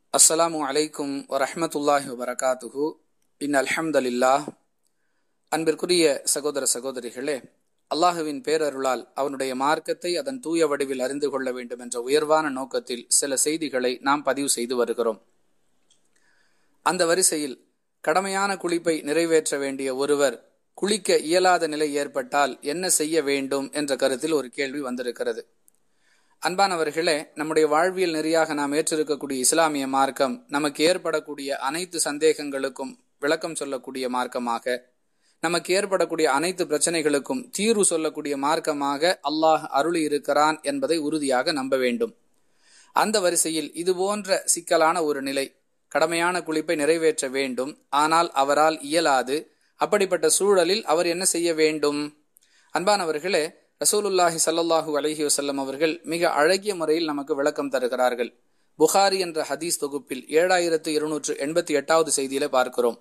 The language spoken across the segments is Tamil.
அஸ்ஸலாமு அலைக்கும் வரஹ்மத்துல்லாஹி வபரகாத்துஹு இன் அல்ஹம்துலில்லாஹ் அன்பிற்குரிய சகோதர சகோதரிகளே அல்லாஹுவின் பேரருளால் அவனுடைய மார்க்கத்தை அதன் தூய வடிவில் அறிந்து கொள்ள வேண்டும் என்ற உயர்வான நோக்கத்தில் சில செய்திகளை நாம் பதிவு செய்து வருகிறோம் அந்த வரிசையில் கடமையான குளிப்பை நிறைவேற்ற வேண்டிய ஒருவர் குளிக்க இயலாத நிலை ஏற்பட்டால் என்ன செய்ய வேண்டும் என்ற கருத்தில் ஒரு கேள்வி வந்திருக்கிறது அன்பானவர்களே நம்முடைய வாழ்வியல் நெறியாக நாம் ஏற்றிருக்கக்கூடிய இஸ்லாமிய மார்க்கம் நமக்கு ஏற்படக்கூடிய அனைத்து சந்தேகங்களுக்கும் விளக்கம் சொல்லக்கூடிய மார்க்கமாக நமக்கு ஏற்படக்கூடிய அனைத்து பிரச்சனைகளுக்கும் தீர்வு சொல்லக்கூடிய மார்க்கமாக அல்லாஹ் அருளி இருக்கிறான் என்பதை உறுதியாக நம்ப வேண்டும் அந்த வரிசையில் இது போன்ற சிக்கலான ஒரு நிலை கடமையான குளிப்பை நிறைவேற்ற வேண்டும் ஆனால் அவரால் இயலாது அப்படிப்பட்ட சூழலில் அவர் என்ன செய்ய வேண்டும் அன்பானவர்களே ரசூலுல்லாஹி சல்லாஹூ அலஹி வசல்லம் அவர்கள் மிக அழகிய முறையில் நமக்கு விளக்கம் தருகிறார்கள் புகாரி என்ற ஹதீஸ் தொகுப்பில் ஏழாயிரத்து இருநூற்று எண்பத்தி எட்டாவது செய்தியில பார்க்கிறோம்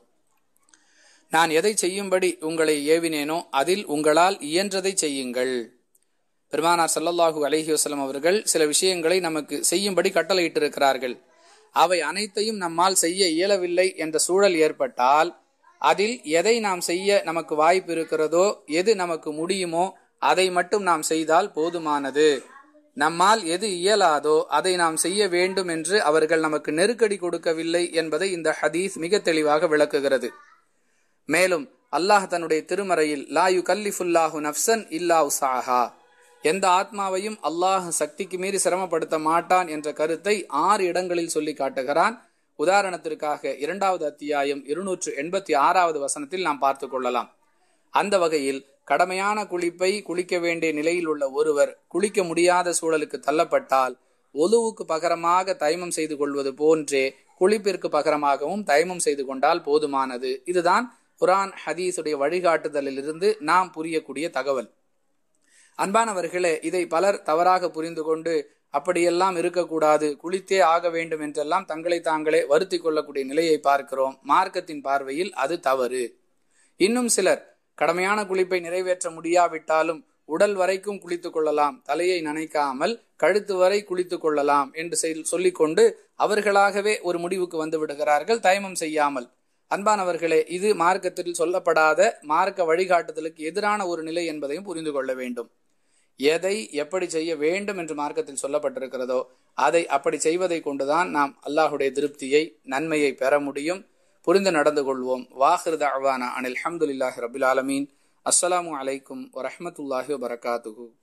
நான் எதை செய்யும்படி உங்களை ஏவினேனோ அதில் உங்களால் இயன்றதை செய்யுங்கள் பெருமானார் சல்லல்லாஹூ அலஹி வசல்லம் அவர்கள் சில விஷயங்களை நமக்கு செய்யும்படி கட்டளையிட்டிருக்கிறார்கள் அவை அனைத்தையும் நம்மால் செய்ய இயலவில்லை என்ற சூழல் ஏற்பட்டால் அதில் எதை நாம் செய்ய நமக்கு வாய்ப்பு இருக்கிறதோ எது நமக்கு முடியுமோ அதை மட்டும் நாம் செய்தால் போதுமானது நம்மால் எது இயலாதோ அதை நாம் செய்ய வேண்டும் என்று அவர்கள் நமக்கு நெருக்கடி கொடுக்கவில்லை என்பதை இந்த ஹதீஸ் மிக தெளிவாக விளக்குகிறது மேலும் அல்லாஹ் தன்னுடைய திருமறையில் லாயு கல்லிஃபுல்லாஹு நப்சன் இல்லா உசாஹா எந்த ஆத்மாவையும் அல்லாஹ் சக்திக்கு மீறி சிரமப்படுத்த மாட்டான் என்ற கருத்தை ஆறு இடங்களில் சொல்லி காட்டுகிறான் உதாரணத்திற்காக இரண்டாவது அத்தியாயம் இருநூற்று எண்பத்தி ஆறாவது வசனத்தில் நாம் பார்த்து கொள்ளலாம் அந்த வகையில் கடமையான குளிப்பை குளிக்க வேண்டிய நிலையில் உள்ள ஒருவர் குளிக்க முடியாத சூழலுக்கு தள்ளப்பட்டால் ஒலுவுக்கு பகரமாக தைமம் செய்து கொள்வது போன்றே குளிப்பிற்கு பகரமாகவும் தைமம் செய்து கொண்டால் போதுமானது இதுதான் குரான் ஹதீஸுடைய வழிகாட்டுதலில் இருந்து நாம் புரியக்கூடிய தகவல் அன்பானவர்களே இதை பலர் தவறாக புரிந்து கொண்டு அப்படியெல்லாம் இருக்கக்கூடாது குளித்தே ஆக வேண்டும் என்றெல்லாம் தங்களை தாங்களே வருத்தி கொள்ளக்கூடிய நிலையை பார்க்கிறோம் மார்க்கத்தின் பார்வையில் அது தவறு இன்னும் சிலர் கடமையான குளிப்பை நிறைவேற்ற முடியாவிட்டாலும் உடல் வரைக்கும் குளித்துக் கொள்ளலாம் தலையை நனைக்காமல் கழுத்து வரை குளித்துக் கொள்ளலாம் என்று சொல்லிக்கொண்டு அவர்களாகவே ஒரு முடிவுக்கு வந்து விடுகிறார்கள் தயமம் செய்யாமல் அன்பானவர்களே இது மார்க்கத்தில் சொல்லப்படாத மார்க்க வழிகாட்டுதலுக்கு எதிரான ஒரு நிலை என்பதையும் புரிந்து கொள்ள வேண்டும் எதை எப்படி செய்ய வேண்டும் என்று மார்க்கத்தில் சொல்லப்பட்டிருக்கிறதோ அதை அப்படி செய்வதை கொண்டுதான் நாம் அல்லாஹுடைய திருப்தியை நன்மையை பெற முடியும் புரிந்து நடந்து கொள்வோம் வாஹிருத அவானா அனில் அஹமதுல்லாஹி ரபுல் ஆலமீன் அஸ்ஸலாமு அலைக்கும் வரஹமத்துல்லாஹி வபரகாத்துஹூ